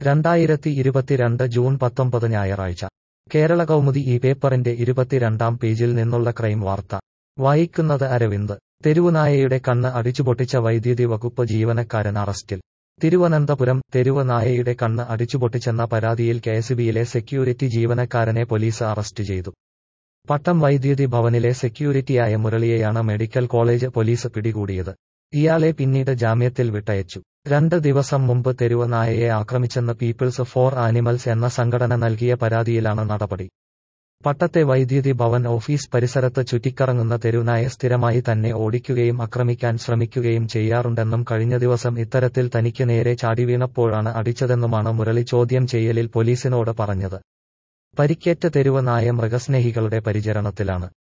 രണ്ടായിരത്തി ഇരുപത്തിരണ്ട് ജൂൺ പത്തൊമ്പത് ഞായറാഴ്ച കേരള കൗമുദി ഈ പേപ്പറിന്റെ ഇരുപത്തിരണ്ടാം പേജിൽ നിന്നുള്ള ക്രൈം വാർത്ത വായിക്കുന്നത് അരവിന്ദ് തെരുവുനായയുടെ കണ്ണ് അടിച്ചുപൊട്ടിച്ച വൈദ്യുതി വകുപ്പ് ജീവനക്കാരൻ അറസ്റ്റിൽ തിരുവനന്തപുരം തെരുവ് നായയുടെ കണ്ണ് അടിച്ചുപൊട്ടിച്ചെന്ന പരാതിയിൽ കെഎസ്ബിയിലെ സെക്യൂരിറ്റി ജീവനക്കാരനെ പോലീസ് അറസ്റ്റ് ചെയ്തു പട്ടം വൈദ്യുതി ഭവനിലെ സെക്യൂരിറ്റിയായ മുരളിയെയാണ് മെഡിക്കൽ കോളേജ് പോലീസ് പിടികൂടിയത് ഇയാളെ പിന്നീട് ജാമ്യത്തിൽ വിട്ടയച്ചു രണ്ട് ദിവസം മുമ്പ് തെരുവ് നായയെ ആക്രമിച്ചെന്ന് പീപ്പിൾസ് ഫോർ ആനിമൽസ് എന്ന സംഘടന നൽകിയ പരാതിയിലാണ് നടപടി പട്ടത്തെ വൈദ്യുതി ഭവൻ ഓഫീസ് പരിസരത്ത് ചുറ്റിക്കറങ്ങുന്ന തെരുവുനായ സ്ഥിരമായി തന്നെ ഓടിക്കുകയും ആക്രമിക്കാൻ ശ്രമിക്കുകയും ചെയ്യാറുണ്ടെന്നും കഴിഞ്ഞ ദിവസം ഇത്തരത്തിൽ തനിക്ക് നേരെ ചാടിവീണപ്പോഴാണ് അടിച്ചതെന്നുമാണ് മുരളി ചോദ്യം ചെയ്യലിൽ പോലീസിനോട് പറഞ്ഞത് പരിക്കേറ്റ തെരുവ് നായ മൃഗസ്നേഹികളുടെ പരിചരണത്തിലാണ്